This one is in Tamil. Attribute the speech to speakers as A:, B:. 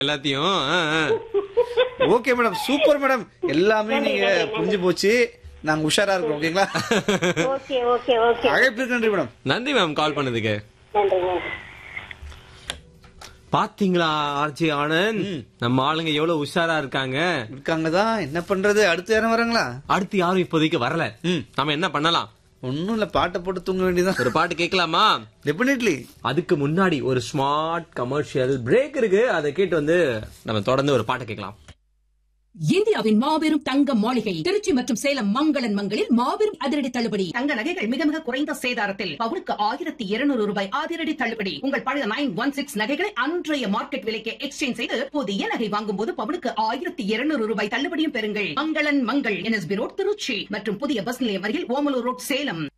A: எல்லாத்தையும் ஆ, ஆ.
B: ஓகே மேடம் சூப்பர் மேடம் எல்லாமே நீங்க புரிஞ்சு போச்சு நாங்க உஷாரா இருக்கோம் ஓகேங்களா
C: ஓகே ஓகே ஓகே
B: அழைப்பிற்கு நன்றி மேடம்
A: நன்றி மேம் கால் பண்ணதுக்கு
C: நன்றிங்க
A: பாத்தீங்களா ஆர்ஜி ஆனந்த் நம்ம ஆளுங்க எவ்வளவு உஷாரா இருக்காங்க
B: இருக்காங்க தான் என்ன பண்றது அடுத்து யாரும் வராங்களா
A: அடுத்து யாரும் இப்போதைக்கு வரல
B: ம்.
A: நம்ம என்ன பண்ணலாம்
B: ஒண்ணும் இல்ல பாட்டை போட்டு தூங்க வேண்டியதான்
A: ஒரு பாட்டு கேட்கலாமா
B: டெபினெட்லி
A: அதுக்கு முன்னாடி ஒரு ஸ்மார்ட் கமர்ஷியல் பிரேக் இருக்கு அதை கேட்டு வந்து நம்ம தொடர்ந்து ஒரு பாட்டு கேட்கலாம்
D: இந்தியாவின் மாபெரும் தங்க மாளிகை திருச்சி மற்றும் சேலம் மங்களன் மங்களில் மாபெரும் அதிரடி தள்ளுபடி தங்க நகைகள் மிக மிக குறைந்த சேதாரத்தில் பவுனுக்கு ஆயிரத்தி இருநூறு ரூபாய் அதிரடி தள்ளுபடி உங்கள் பழைய நைன் ஒன் சிக்ஸ் நகைகளை அன்றைய மார்க்கெட் விலைக்கு எக்ஸ்சேஞ்ச் செய்து புதிய நகை வாங்கும் போது பவுனுக்கு ஆயிரத்தி இருநூறு ரூபாய் தள்ளுபடியும் பெறுங்கள் மங்களன் மங்கள் என்எஸ்பி ரோட் திருச்சி மற்றும் புதிய பஸ் நிலையம் அருகில் ஓமலூர் ரோட் சேலம்